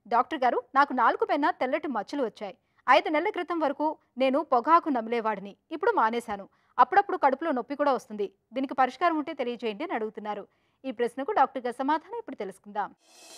doctor గారు నాకు నాలుగు పైన తెల్లటి మచ్చలు వచ్చాయి ఐదు నెలల క్రితం వరకు నేను పొగాకు నమిలేవాడిని ఇప్పుడు మానేశాను అప్పుడప్పుడు కడుపులో నొప్పి కూడా వస్తుంది దీనికి పరిష్కారం ఉంటే తెలియజేయండి అని అడుగుతున్నారు ఈ ప్రశ్నకు డాక్టర్ గారి సమాధానం ఇప్పుడు తెలుసుకుందాం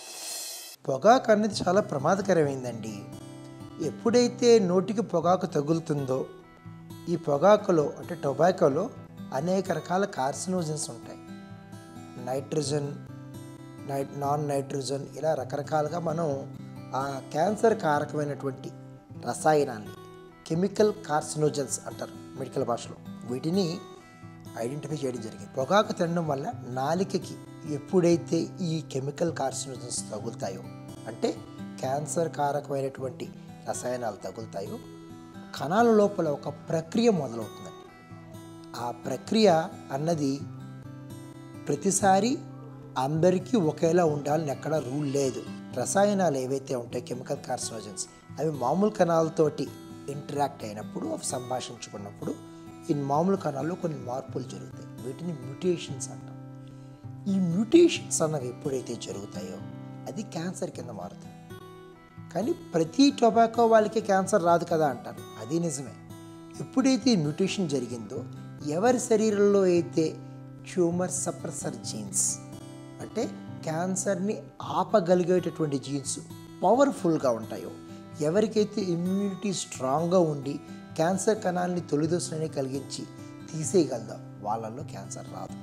పొగాకు అనేది చాలా ప్రమాదకరమైందండి ఎప్పుడైతే నోటికి పొగాకు తగులుతుందో ఈ పొగాకులో అంటే టొబాకోలో అనేక రకాల కార్సినోజన్స్ ఉంటాయి నైట్రోజన్ నై నాన్ నైట్రోజన్ ఇలా రకరకాలుగా మనం ఆ క్యాన్సర్ కారకమైనటువంటి రసాయనాన్ని కెమికల్ కార్సినోజన్స్ అంటారు మెడికల్ భాషలో వీటిని ఐడెంటిఫై చేయడం జరిగింది పొగాకు తినడం వల్ల నాలికకి ఎప్పుడైతే ఈ కెమికల్ కార్సినోజన్స్ తగులుతాయో అంటే క్యాన్సర్ కారకమైనటువంటి రసాయనాలు తగులుతాయో కణాల లోపల ఒక ప్రక్రియ మొదలవుతుందండి ఆ ప్రక్రియ అన్నది ప్రతిసారి అందరికీ ఒకేలా ఉండాలని ఎక్కడ రూల్ లేదు రసాయనాలు ఏవైతే ఉంటాయో కెమికల్ కార్సినోజన్స్ అవి మామూలు కణాలతోటి ఇంటరాక్ట్ అయినప్పుడు అవి సంభాషించుకున్నప్పుడు ఈ మామూలు కణాల్లో కొన్ని మార్పులు జరుగుతాయి వీటిని మ్యూటేషన్స్ అంటాం ఈ మ్యూటేషన్స్ అన్నవి ఎప్పుడైతే జరుగుతాయో అది క్యాన్సర్ కింద మారుతుంది కానీ ప్రతి టొబాకో వాళ్ళకి క్యాన్సర్ రాదు కదా అంటారు అది నిజమే ఎప్పుడైతే ఈ మ్యూటేషన్ జరిగిందో ఎవరి శరీరంలో అయితే ట్యూమర్ సప్రెసర్ జీన్స్ అంటే క్యాన్సర్ని ఆపగలిగేటటువంటి జీన్స్ పవర్ఫుల్గా ఉంటాయో ఎవరికైతే ఇమ్యూనిటీ స్ట్రాంగ్గా ఉండి క్యాన్సర్ కణాలని తొలిదోసలని కలిగించి తీసేయగలదో వాళ్ళల్లో క్యాన్సర్ రాదు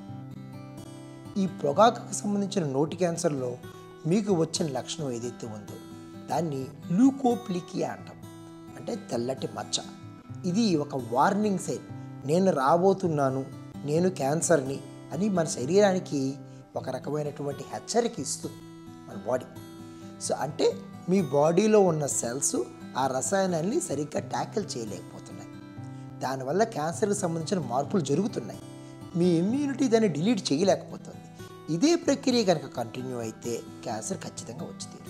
ఈ పొగాకుకు సంబంధించిన నోటి క్యాన్సర్లో మీకు వచ్చిన లక్షణం ఏదైతే ఉందో దాన్ని లూకోప్లికియా అంటాం అంటే తెల్లటి మచ్చ ఇది ఒక వార్నింగ్ సైన్ నేను రాబోతున్నాను నేను క్యాన్సర్ని అని మన శరీరానికి ఒక రకమైనటువంటి హెచ్చరిక ఇస్తుంది మన బాడీ సో అంటే మీ బాడీలో ఉన్న సెల్స్ ఆ రసాయనాన్ని సరిగ్గా ట్యాకిల్ చేయలేకపోతున్నాయి దానివల్ల క్యాన్సర్కి సంబంధించిన మార్పులు జరుగుతున్నాయి మీ ఇమ్యూనిటీ దాన్ని డిలీట్ చేయలేకపోతుంది ఇదే ప్రక్రియ కనుక కంటిన్యూ అయితే క్యాన్సర్ ఖచ్చితంగా వచ్చి తీరుతుంది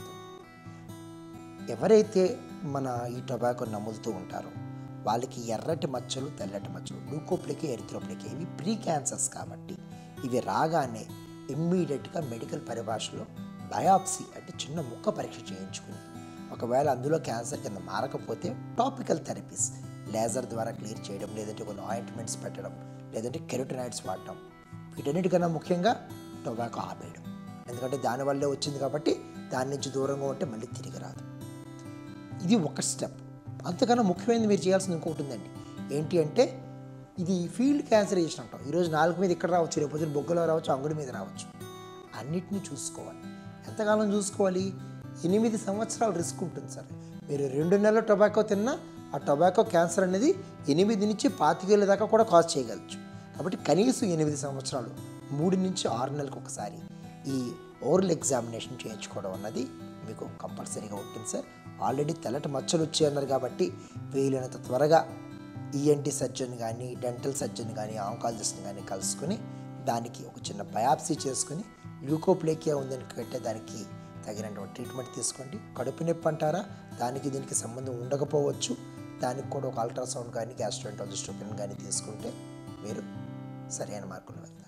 ఎవరైతే మన ఈ టొబాకో నములుతూ ఉంటారో వాళ్ళకి ఎర్రటి మచ్చలు తెల్లటి మచ్చలు లూకోప్లికి ఎరిథ్రోప్లికి ఇవి ప్రీ క్యాన్సర్స్ కాబట్టి ఇవి రాగానే ఇమ్మీడియట్గా మెడికల్ పరిభాషలో బయాప్సీ అంటే చిన్న ముక్క పరీక్ష చేయించుకుని ఒకవేళ అందులో క్యాన్సర్ కింద మారకపోతే టాపికల్ థెరపీస్ లేజర్ ద్వారా క్లియర్ చేయడం లేదంటే కొన్ని ఆయింట్మెంట్స్ పెట్టడం లేదంటే కెరోటినాయిడ్స్ వాడటం వీటన్నిటికన్నా ముఖ్యంగా టొబాకో ఆపేయడం ఎందుకంటే దానివల్లే వచ్చింది కాబట్టి దాని నుంచి దూరంగా ఉంటే మళ్ళీ తిరిగి రాదు ఇది ఒక స్టెప్ అంతకన్నా ముఖ్యమైనది మీరు చేయాల్సింది ఇంకోటి ఉందండి ఏంటి అంటే ఇది ఫీల్డ్ క్యాన్సరైజేషన్ అంటాం ఈరోజు నాలుగు మీద ఇక్కడ రావచ్చు రేపు బొగ్గలో రావచ్చు అంగుడి మీద రావచ్చు అన్నిటినీ చూసుకోవాలి ఎంతకాలం చూసుకోవాలి ఎనిమిది సంవత్సరాల రిస్క్ ఉంటుంది సార్ మీరు రెండు నెలల టొబాకో తిన్నా ఆ టొబాకో క్యాన్సర్ అనేది ఎనిమిది నుంచి పాతికేళ్ళ దాకా కూడా కాజ్ చేయగలచ్చు కాబట్టి కనీసం ఎనిమిది సంవత్సరాలు మూడు నుంచి ఆరు నెలలకు ఒకసారి ఈ ఓరల్ ఎగ్జామినేషన్ చేయించుకోవడం అన్నది మీకు కంపల్సరీగా ఉంటుంది సార్ ఆల్రెడీ తెల్లటి మచ్చలు వచ్చాయన్నారు కాబట్టి వీలైనంత త్వరగా ఈఎన్టీ సర్జన్ కానీ డెంటల్ సర్జన్ కానీ ఆంకాలజిస్ట్ని కానీ కలుసుకొని దానికి ఒక చిన్న బయాప్సీ చేసుకుని ల్యూకోప్లేకియా ఉందని కట్టే దానికి తగినటువంటి ట్రీట్మెంట్ తీసుకోండి కడుపు నొప్పి అంటారా దానికి దీనికి సంబంధం ఉండకపోవచ్చు దానికి కూడా ఒక అల్ట్రాసౌండ్ కానీ గ్యాస్ట్రోఎంటాలజిస్ట్ ఒపీనియన్ కానీ తీసుకుంటే మీరు సరైన మార్కులు వెళ్తారు